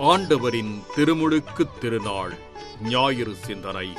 ஆண்டவரின் திருமுழுக்கு திருநாள் ஞாயிறு சிந்தனை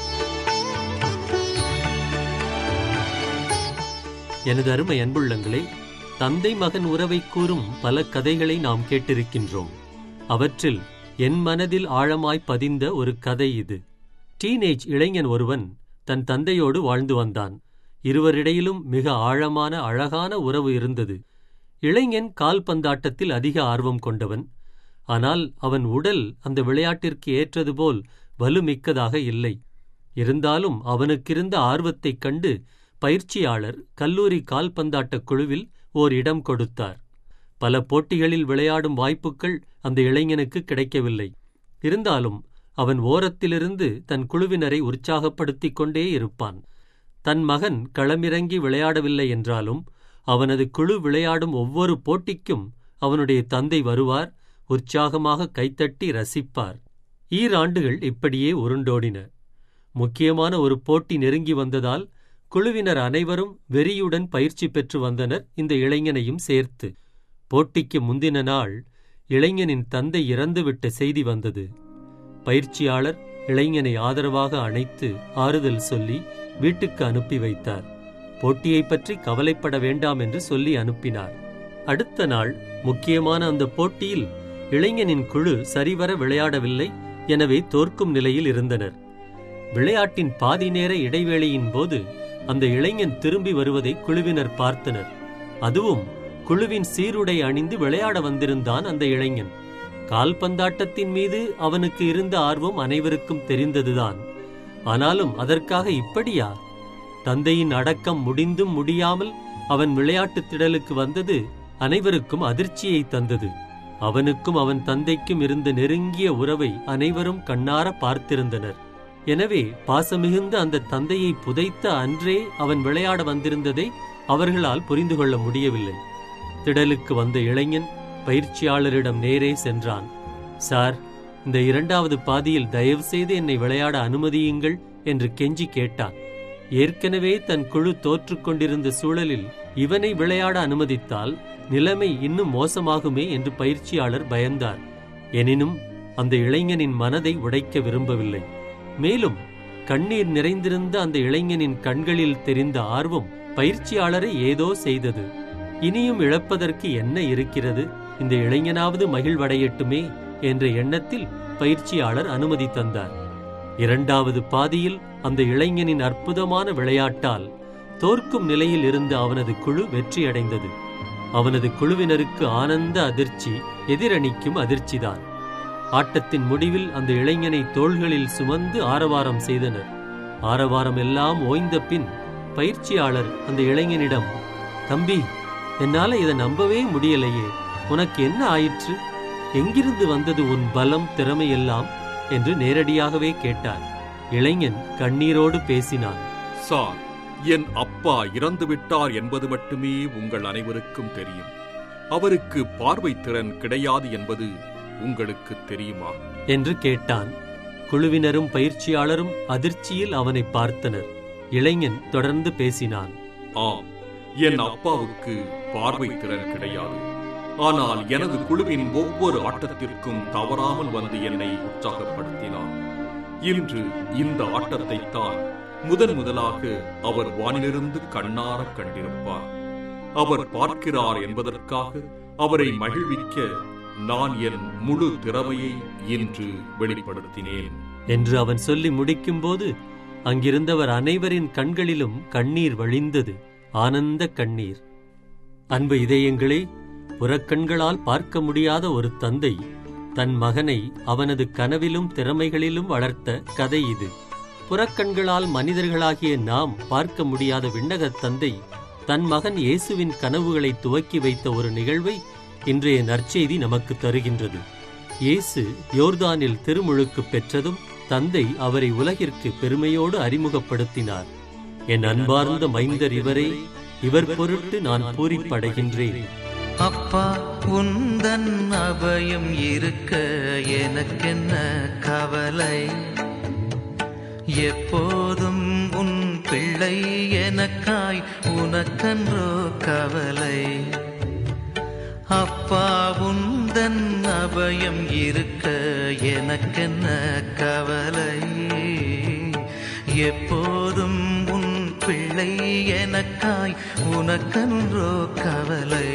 எனது அருமை அன்புள்ளங்களே தந்தை மகன் உறவை கூறும் பல கதைகளை நாம் கேட்டிருக்கின்றோம் அவற்றில் என் மனதில் ஆழமாய் பதிந்த ஒரு கதை இது டீனேஜ் இளைஞன் ஒருவன் தன் தந்தையோடு வாழ்ந்து வந்தான் இருவரிடையிலும் மிக ஆழமான அழகான உறவு இருந்தது இளைஞன் கால்பந்தாட்டத்தில் அதிக ஆர்வம் கொண்டவன் ஆனால் அவன் உடல் அந்த விளையாட்டிற்கு ஏற்றது போல் வலுமிக்கதாக இல்லை இருந்தாலும் அவனுக்கிருந்த ஆர்வத்தைக் கண்டு பயிற்சியாளர் கல்லூரி கால்பந்தாட்டக் குழுவில் ஓர் இடம் கொடுத்தார் பல போட்டிகளில் விளையாடும் வாய்ப்புகள் அந்த இளைஞனுக்கு கிடைக்கவில்லை இருந்தாலும் அவன் ஓரத்திலிருந்து தன் குழுவினரை உற்சாகப்படுத்திக் கொண்டே இருப்பான் தன் மகன் களமிறங்கி விளையாடவில்லை என்றாலும் அவனது குழு விளையாடும் ஒவ்வொரு போட்டிக்கும் அவனுடைய தந்தை வருவார் உற்சாகமாக கைத்தட்டி ரசிப்பார் ஈராண்டுகள் இப்படியே உருண்டோடின முக்கியமான ஒரு போட்டி நெருங்கி வந்ததால் குழுவினர் அனைவரும் வெறியுடன் பயிற்சி பெற்று வந்தனர் இந்த இளைஞனையும் சேர்த்து போட்டிக்கு முந்தின நாள் இளைஞனின் தந்தை இறந்துவிட்ட செய்தி வந்தது பயிற்சியாளர் இளைஞனை ஆதரவாக அணைத்து ஆறுதல் சொல்லி வீட்டுக்கு அனுப்பி வைத்தார் போட்டியைப் பற்றி கவலைப்பட வேண்டாம் என்று சொல்லி அனுப்பினார் அடுத்த நாள் முக்கியமான அந்த போட்டியில் இளைஞனின் குழு சரிவர விளையாடவில்லை எனவே தோற்கும் நிலையில் இருந்தனர் விளையாட்டின் பாதி நேர இடைவேளையின் போது அந்த இளைஞன் திரும்பி வருவதை குழுவினர் பார்த்தனர் அதுவும் குழுவின் சீருடை அணிந்து விளையாட வந்திருந்தான் அந்த இளைஞன் கால்பந்தாட்டத்தின் மீது அவனுக்கு இருந்த ஆர்வம் அனைவருக்கும் தெரிந்ததுதான் ஆனாலும் அதற்காக இப்படியா தந்தையின் அடக்கம் முடிந்தும் முடியாமல் அவன் விளையாட்டுத் திடலுக்கு வந்தது அனைவருக்கும் அதிர்ச்சியை தந்தது அவனுக்கும் அவன் தந்தைக்கும் இருந்த நெருங்கிய உறவை அனைவரும் கண்ணார பார்த்திருந்தனர் எனவே பாசமிகுந்த அந்த தந்தையை புதைத்த அன்றே அவன் விளையாட வந்திருந்ததை அவர்களால் புரிந்து கொள்ள முடியவில்லை திடலுக்கு வந்த இளைஞன் பயிற்சியாளரிடம் நேரே சென்றான் சார் இந்த இரண்டாவது பாதியில் தயவு செய்து என்னை விளையாட அனுமதியுங்கள் என்று கெஞ்சி கேட்டான் ஏற்கனவே தன் குழு தோற்றுக் கொண்டிருந்த சூழலில் இவனை விளையாட அனுமதித்தால் நிலைமை இன்னும் மோசமாகுமே என்று பயிற்சியாளர் பயந்தார் எனினும் அந்த இளைஞனின் மனதை உடைக்க விரும்பவில்லை மேலும் கண்ணீர் நிறைந்திருந்த அந்த இளைஞனின் கண்களில் தெரிந்த ஆர்வம் பயிற்சியாளரை ஏதோ செய்தது இனியும் இழப்பதற்கு என்ன இருக்கிறது இந்த இளைஞனாவது மகிழ்வடையட்டுமே என்ற எண்ணத்தில் பயிற்சியாளர் அனுமதி தந்தார் இரண்டாவது பாதியில் அந்த இளைஞனின் அற்புதமான விளையாட்டால் தோற்கும் நிலையில் இருந்த அவனது குழு வெற்றியடைந்தது அவனது குழுவினருக்கு ஆனந்த அதிர்ச்சி எதிரணிக்கும் அதிர்ச்சிதான் ஆட்டத்தின் முடிவில் அந்த இளைஞனை தோள்களில் சுமந்து ஆரவாரம் செய்தனர் ஆரவாரம் எல்லாம் ஓய்ந்த பின் பயிற்சியாளர் அந்த இளைஞனிடம் தம்பி என்னால இதை நம்பவே முடியலையே உனக்கு என்ன ஆயிற்று எங்கிருந்து வந்தது உன் பலம் திறமையெல்லாம் என்று நேரடியாகவே கேட்டார் இளைஞன் கண்ணீரோடு பேசினான் சார் என் அப்பா இறந்துவிட்டார் என்பது மட்டுமே உங்கள் அனைவருக்கும் தெரியும் அவருக்கு பார்வை திறன் கிடையாது என்பது உங்களுக்கு தெரியுமா என்று கேட்டான் குழுவினரும் பயிற்சியாளரும் அதிர்ச்சியில் அவனை பார்த்தனர் இளைஞன் தொடர்ந்து பேசினான் ஆம் என் அப்பாவுக்கு பார்வை திறன் கிடையாது ஆனால் எனது குழுவின் ஒவ்வொரு ஆட்டத்திற்கும் தவறாமல் வந்து என்னை உற்சாகப்படுத்தினார் இன்று இந்த ஆட்டத்தை தான் முதன் முதலாக அவர் வானிலிருந்து கண்ணார கண்டிருப்பார் அவர் பார்க்கிறார் என்பதற்காக அவரை மகிழ்விக்க நான் என் முழு திறமையை இன்று வெளிப்படுத்தினேன் என்று அவன் சொல்லி முடிக்கும்போது அங்கிருந்தவர் அனைவரின் கண்களிலும் கண்ணீர் வழிந்தது ஆனந்த கண்ணீர் அன்பு இதயங்களே புறக்கண்களால் பார்க்க முடியாத ஒரு தந்தை தன் மகனை அவனது கனவிலும் திறமைகளிலும் வளர்த்த கதை இது புறக்கண்களால் மனிதர்களாகிய நாம் பார்க்க முடியாத விண்ணகத் தந்தை தன் மகன் இயேசுவின் கனவுகளை துவக்கி வைத்த ஒரு நிகழ்வை இன்றைய நற்செய்தி நமக்கு தருகின்றது இயேசு யோர்தானில் திருமுழுக்கு பெற்றதும் தந்தை அவரை உலகிற்கு பெருமையோடு அறிமுகப்படுத்தினார் என் அன்பார்ந்த மைந்தர் இவரே இவர் பொருட்டு நான் பூரிப்படைகின்றேன் அப்பா உந்தன் அபயம் இருக்க எனக்கென்ன கவலை எப்போதும் உன் பிள்ளை எனக்காய் உனக்கன்றோ கவலை அப்பா உந்தன் அபயம் இருக்க எனக்கென்ன கவலை எப்போதும் உன் பிள்ளை எனக்காய் உனக்கன்றோ கவலை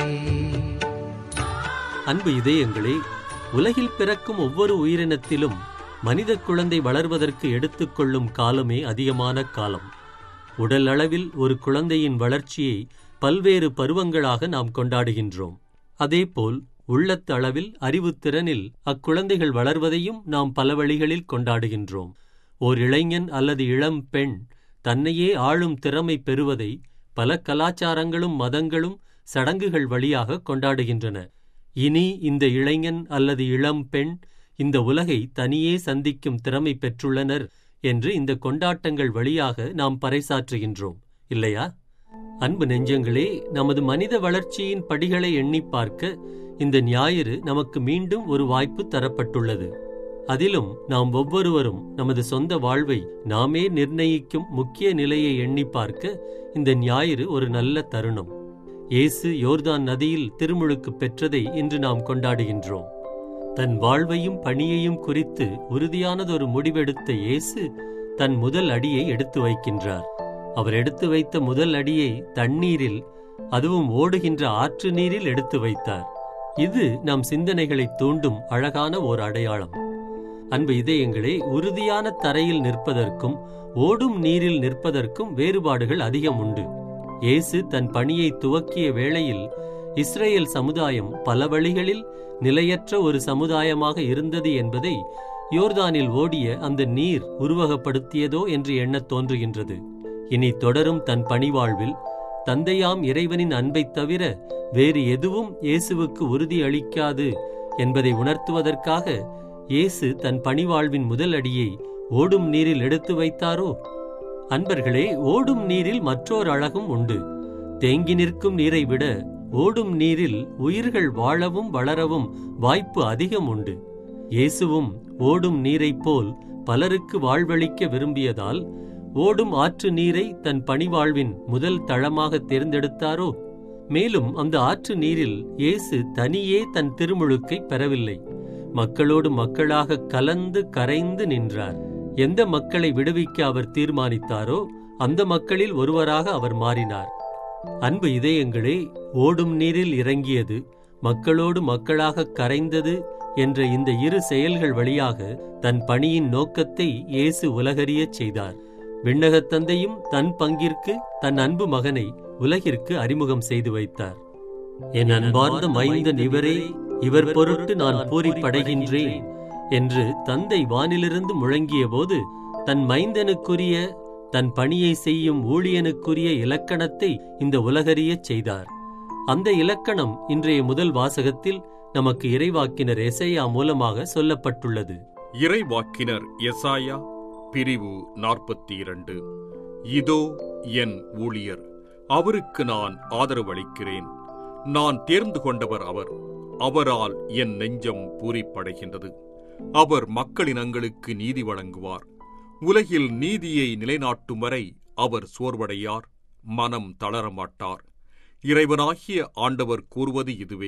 அன்பு இதயங்களே உலகில் பிறக்கும் ஒவ்வொரு உயிரினத்திலும் மனித குழந்தை வளர்வதற்கு எடுத்துக்கொள்ளும் காலமே அதிகமான காலம் உடல் அளவில் ஒரு குழந்தையின் வளர்ச்சியை பல்வேறு பருவங்களாக நாம் கொண்டாடுகின்றோம் அதேபோல் உள்ளத்து அளவில் அறிவுத்திறனில் அக்குழந்தைகள் வளர்வதையும் நாம் பல வழிகளில் கொண்டாடுகின்றோம் ஓர் இளைஞன் அல்லது இளம் பெண் தன்னையே ஆளும் திறமை பெறுவதை பல கலாச்சாரங்களும் மதங்களும் சடங்குகள் வழியாக கொண்டாடுகின்றன இனி இந்த இளைஞன் அல்லது இளம் பெண் இந்த உலகை தனியே சந்திக்கும் திறமை பெற்றுள்ளனர் என்று இந்த கொண்டாட்டங்கள் வழியாக நாம் பறைசாற்றுகின்றோம் இல்லையா அன்பு நெஞ்சங்களே நமது மனித வளர்ச்சியின் படிகளை எண்ணி பார்க்க இந்த ஞாயிறு நமக்கு மீண்டும் ஒரு வாய்ப்பு தரப்பட்டுள்ளது அதிலும் நாம் ஒவ்வொருவரும் நமது சொந்த வாழ்வை நாமே நிர்ணயிக்கும் முக்கிய நிலையை எண்ணி பார்க்க இந்த ஞாயிறு ஒரு நல்ல தருணம் இயேசு யோர்தான் நதியில் திருமுழுக்கு பெற்றதை இன்று நாம் கொண்டாடுகின்றோம் தன் வாழ்வையும் பணியையும் குறித்து உறுதியானதொரு முடிவெடுத்த இயேசு தன் முதல் அடியை எடுத்து வைக்கின்றார் அவர் எடுத்து வைத்த முதல் அடியை தண்ணீரில் அதுவும் ஓடுகின்ற ஆற்று நீரில் எடுத்து வைத்தார் இது நம் சிந்தனைகளை தூண்டும் அழகான ஓர் அடையாளம் அன்பு இதயங்களே உறுதியான தரையில் நிற்பதற்கும் ஓடும் நீரில் நிற்பதற்கும் வேறுபாடுகள் அதிகம் உண்டு இயேசு தன் பணியை துவக்கிய வேளையில் இஸ்ரேல் சமுதாயம் பல வழிகளில் நிலையற்ற ஒரு சமுதாயமாக இருந்தது என்பதை யோர்தானில் ஓடிய அந்த நீர் உருவகப்படுத்தியதோ என்று எண்ணத் தோன்றுகின்றது இனி தொடரும் தன் பணிவாழ்வில் தந்தையாம் இறைவனின் அன்பைத் தவிர வேறு எதுவும் இயேசுவுக்கு உறுதி அளிக்காது என்பதை உணர்த்துவதற்காக இயேசு தன் பணிவாழ்வின் முதல் அடியை ஓடும் நீரில் எடுத்து வைத்தாரோ அன்பர்களே ஓடும் நீரில் மற்றோர் அழகும் உண்டு தேங்கி நிற்கும் நீரை விட ஓடும் நீரில் உயிர்கள் வாழவும் வளரவும் வாய்ப்பு அதிகம் உண்டு இயேசுவும் ஓடும் நீரைப் போல் பலருக்கு வாழ்வளிக்க விரும்பியதால் ஓடும் ஆற்று நீரை தன் பணிவாழ்வின் முதல் தளமாக தேர்ந்தெடுத்தாரோ மேலும் அந்த ஆற்று நீரில் இயேசு தனியே தன் திருமுழுக்கை பெறவில்லை மக்களோடு மக்களாக கலந்து கரைந்து நின்றார் எந்த மக்களை விடுவிக்க அவர் தீர்மானித்தாரோ அந்த மக்களில் ஒருவராக அவர் மாறினார் அன்பு இதயங்களே ஓடும் நீரில் இறங்கியது மக்களோடு மக்களாக கரைந்தது என்ற இந்த இரு செயல்கள் வழியாக தன் பணியின் நோக்கத்தை இயேசு உலகறியச் செய்தார் விண்ணகத் தந்தையும் தன் பங்கிற்கு தன் அன்பு மகனை உலகிற்கு அறிமுகம் செய்து வைத்தார் என் அன்பார்ந்த மைந்தன் இவரே இவர் பொருட்டு நான் பூரிப்படைகின்றேன் என்று தந்தை வானிலிருந்து முழங்கிய போது தன் மைந்தனுக்குரிய தன் பணியை செய்யும் ஊழியனுக்குரிய இலக்கணத்தை இந்த உலகறியச் செய்தார் அந்த இலக்கணம் இன்றைய முதல் வாசகத்தில் நமக்கு இறைவாக்கினர் எசையா மூலமாக சொல்லப்பட்டுள்ளது இறைவாக்கினர் எசாயா பிரிவு நாற்பத்தி இரண்டு இதோ என் ஊழியர் அவருக்கு நான் ஆதரவளிக்கிறேன் நான் தேர்ந்து கொண்டவர் அவர் அவரால் என் நெஞ்சம் பூரிப்படைகின்றது அவர் மக்களினங்களுக்கு நீதி வழங்குவார் உலகில் நீதியை நிலைநாட்டும் வரை அவர் சோர்வடையார் மனம் தளரமாட்டார் இறைவனாகிய ஆண்டவர் கூறுவது இதுவே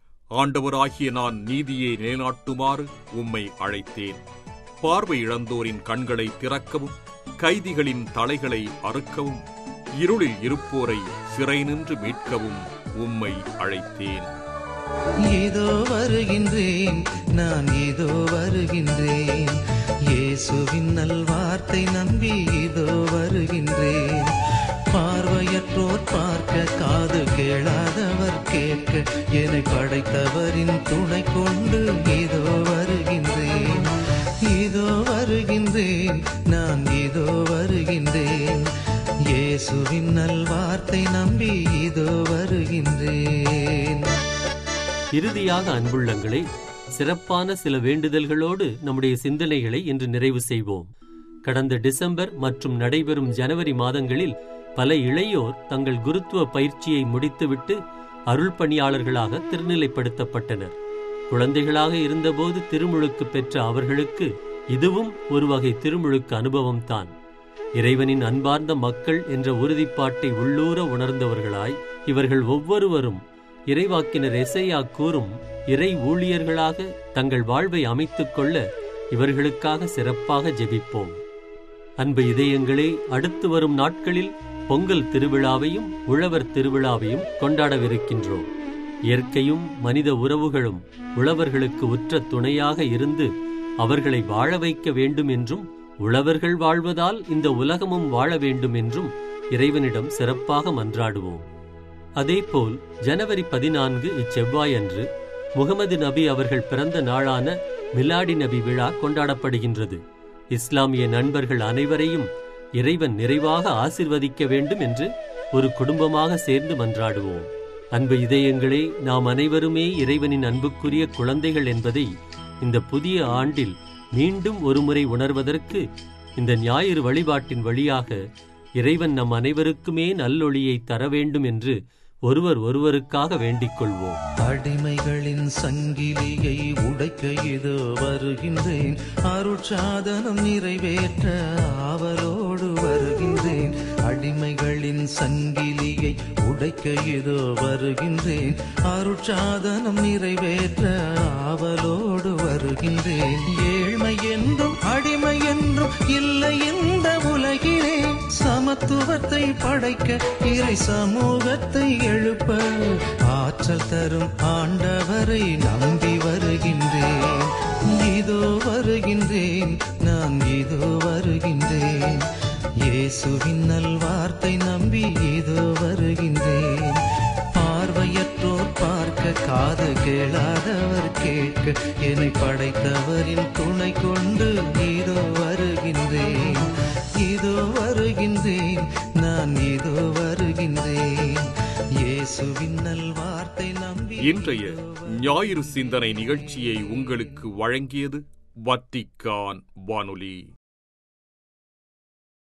ஆண்டவராகிய நான் நீதியை நிலைநாட்டுமாறு உம்மை அழைத்தேன் பார்வை இழந்தோரின் கண்களை திறக்கவும் கைதிகளின் தலைகளை அறுக்கவும் இருளில் இருப்போரை சிறை நின்று மீட்கவும் உம்மை அழைத்தேன் இதோ வருகின்றேன் நான் இதோ வருகின்றேன் இயேசுவின் நல்வார்த்தை நம்பி இதோ வருகின்றேன் பார்வையற்றோர் பார்க்க காது கேளாதவர் கேட்க என்னை படைத்தவரின் துணை கொண்டு இதோ வருகின்றேன் இதோ வருகின்றேன் நான் இதோ வருகின்றேன் இயேசுவின் நல்வார்த்தை நம்பி இதோ வருகின்றேன் இறுதியாக அன்புள்ளங்களே சிறப்பான சில வேண்டுதல்களோடு நம்முடைய சிந்தனைகளை இன்று நிறைவு செய்வோம் கடந்த டிசம்பர் மற்றும் நடைபெறும் ஜனவரி மாதங்களில் பல இளையோர் தங்கள் குருத்துவ பயிற்சியை முடித்துவிட்டு அருள் பணியாளர்களாக திருநிலைப்படுத்தப்பட்டனர் குழந்தைகளாக இருந்தபோது திருமுழுக்கு பெற்ற அவர்களுக்கு இதுவும் ஒரு வகை திருமுழுக்கு அனுபவம்தான் இறைவனின் அன்பார்ந்த மக்கள் என்ற உறுதிப்பாட்டை உள்ளூர உணர்ந்தவர்களாய் இவர்கள் ஒவ்வொருவரும் இறைவாக்கினர் எசையா கூறும் இறை ஊழியர்களாக தங்கள் வாழ்வை அமைத்துக் கொள்ள இவர்களுக்காக சிறப்பாக ஜெபிப்போம் அன்பு இதயங்களே அடுத்து வரும் நாட்களில் பொங்கல் திருவிழாவையும் உழவர் திருவிழாவையும் கொண்டாடவிருக்கின்றோம் இயற்கையும் மனித உறவுகளும் உழவர்களுக்கு உற்ற துணையாக இருந்து அவர்களை வாழ வைக்க வேண்டும் என்றும் உழவர்கள் வாழ்வதால் இந்த உலகமும் வாழ வேண்டும் என்றும் இறைவனிடம் சிறப்பாக மன்றாடுவோம் அதேபோல் ஜனவரி பதினான்கு இச்செவ்வாயன்று முகமது நபி அவர்கள் பிறந்த நாளான மிலாடி நபி விழா கொண்டாடப்படுகின்றது இஸ்லாமிய நண்பர்கள் அனைவரையும் இறைவன் நிறைவாக ஆசிர்வதிக்க வேண்டும் என்று ஒரு குடும்பமாக சேர்ந்து மன்றாடுவோம் அன்பு இதயங்களே நாம் அனைவருமே இறைவனின் அன்புக்குரிய குழந்தைகள் என்பதை இந்த புதிய ஆண்டில் மீண்டும் ஒருமுறை உணர்வதற்கு இந்த ஞாயிறு வழிபாட்டின் வழியாக இறைவன் நம் அனைவருக்குமே நல்லொளியை தர வேண்டும் என்று ஒருவர் ஒருவருக்காக வேண்டிக் கொள்வோம் அடிமைகளின் சங்கிலியை உடைக்க இதோ வருகின்றேன் அருட்சாதனம் நிறைவேற்ற ஆவலோடு வருகின்றேன் அடிமைகளின் சங்கிலியை உடைக்க இதோ வருகின்றேன் அருட்சாதனம் நிறைவேற்ற ஆவலோடு வருகின்றேன் ஏழ்மை என்றும் அடிமை என்றும் இல்லை இந்த உலகிலே சமத்துவத்தை படைக்க இறை சமூகத்தை எழுப்ப ஆற்றல் தரும் ஆண்டவரை நம்பி வருகின்றேன் இதோ வருகின்றேன் நான் இதோ வருகின்றேன் இயேசுவின் நல்வார்த்தை நம்பி இதோ வருகின்றேன் பார்வையற்றோர் பார்க்க காது கேளாதவர் கேட்க என்னை படைத்தவரின் துணை கொண்டு இதோ வருகின்றேன் இதோ வருகின்றேன் நான் இதோ வருகின்றேன் இயேசுவின் நல்வார்த்தை நம்பி இன்றைய ஞாயிறு சிந்தனை நிகழ்ச்சியை உங்களுக்கு வழங்கியது வத்திக்கான் வானொலி